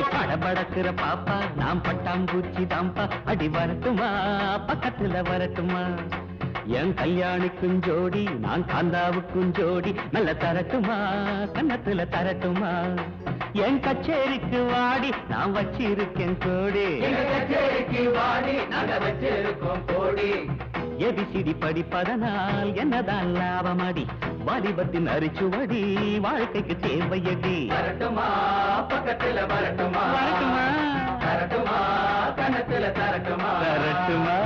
படபடக்கிற பாப்பா நாம் பட்டாம்பூச்சி தாம்பா அடி வரட்டுமா பக்கத்துல வரட்டுமா என் கல்யாணிக்கும் ஜோடி நான் காந்தாவுக்கும் ஜோடி நல்ல தரட்டுமா கன்னத்துல தரட்டுமா என் கச்சேரிக்கு வாடி நான் வச்சிருக்கேன் கோடி எங்க கச்சேரிக்கு வாடி நாங்க வச்சிருக்கோம் கோடி எபிசிடி படிப்பதனால் என்னதான் லாபமடி வாலிபத்தின் அரிச்சுவடி வாழ்க்கைக்கு தேவையடி வரட்டுமா பக்கத்துல வரட்டுமா வரட்டுமா? தரட்டுமா கணத்துல தரட்டுமா தரட்டுமா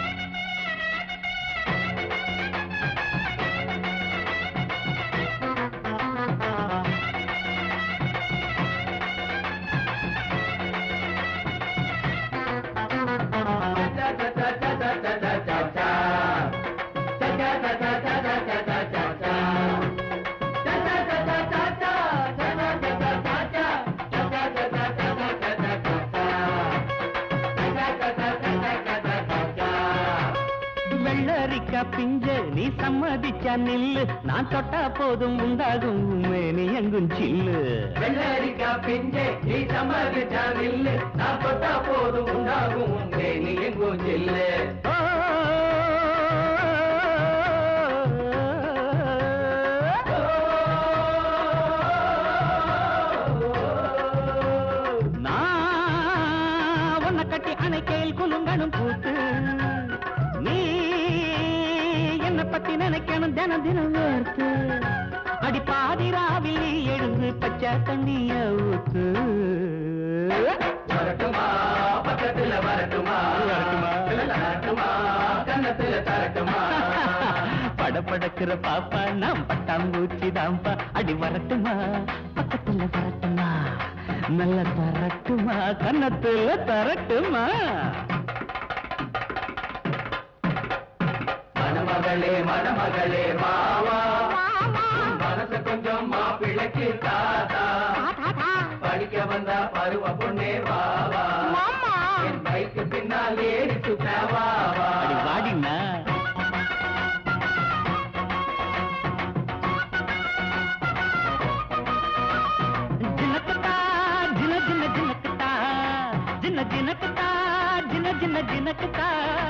வெள்ளரிக்கா பிஞ்ச நீ சம்மதிச்சா நில்லு நான் தொட்டா போதும் உண்டாகும் மேனி எங்கும் சில்லு வெள்ளரிக்கா பிஞ்சே நீ சம்மதிச்சா நில்லு நான் தொட்டா போதும் உண்டாகும் உண்டே நீ எங்கும் ஜில்லு ஓ, நான் உன்னை கட்டி அணைக்கையில் குலுங்கணும் பூத்து நீ என்ன பத்தி நினைக்கணும் தினம் தினம் வேர்த்து அடி பாதிராவில் நீ எழுந்து பச்சை தண்ணிய ஊத்து வரட்டுமா பக்கத்துல வரட்டுமா வரட்டுமா? வரட்டுமா கன்னத்துல தரட்டுமா படபடக்கிற பாப்பா நாம் பட்டாம்பூச்சி தாம்பா அடி வரட்டுமா பக்கத்துல வரட்டுமா நல்ல தரட்டுமா கன்னத்துல தரட்டுமா மணமகளே மணமகளே மாவா மனசு கொஞ்சம் மாப்பிள்ளைக்கு தாத்தா படிக்க வந்தா பருவ பொண்ணே வாவா என் பைக்கு பின்னால் ஏறி சுத்த வாவா அடி வாடினா ஜினக்கட்டா ஜின ஜின ஜினக்கட்டா ஜின ஜினக்கட்டா ஜின ஜின ஜினக்கட்டா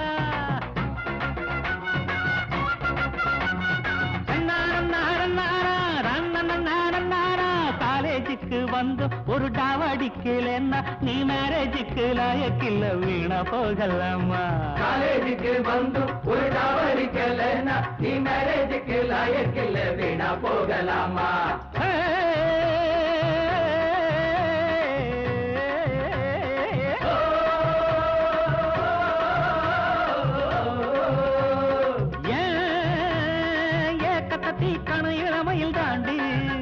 காலேஜுக்கு வந்து ஒரு டாவடிக்கலன்னா நீ மேரேஜுக்கு லாயக்கில்ல வீணா போகலாமா காலேஜுக்கு வந்து ஒரு டவரிக்கலன்னா நீ மேரேஜுக்கு லாயக்கில்ல வீணா போகலாமா ஏன் ஏக்கத்தீ கண இளமையில் தாண்டி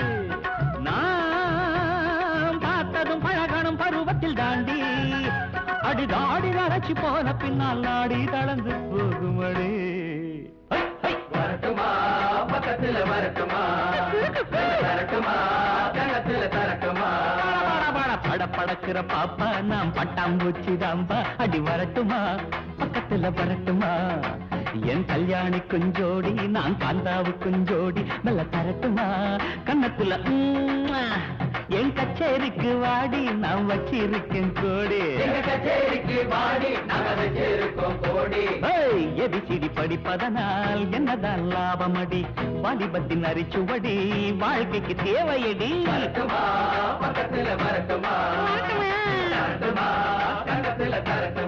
நான் பார்த்ததும் பழகணும் பருவத்தில் தாண்டி அடி தாடி அரைச்சி போன பின்னால் நாடி தளர்ந்து போகுமடி ஹை, ஹை. வரட்டுமா பக்கத்துல வரட்டுமா தரட்டுமா கணத்துல தரட்டுமா பட, பட, பட படக்கிற பாப்பா நாம் பட்டாம்பூச்சி தாம்பா அடி வரட்டுமா பக்கத்துல வரட்டுமா என் கல்யாணி குஞ்சோடி நான் காந்தாவு குஞ்சோடி நல்ல தரட்டுமா கன்னத்துல உம்மா. என் கச்சேரிக்கு வாடி நான் வச்சிருக்கேன் கோடி எங்க கச்சேரிக்கு வாடி நாங்க வச்சிருக்கோம் கோடி ஏய், எபிசிடி படிப்பதனால் என்னதான் லாபமடி வாலிபத்தின் அரிச்சுவடி வாழ்க்கைக்கு தேவையடி வரட்டுமா பக்கத்துல வரட்டுமா வரட்டுமா? தரட்டுமா கணத்துல தரட்டுமா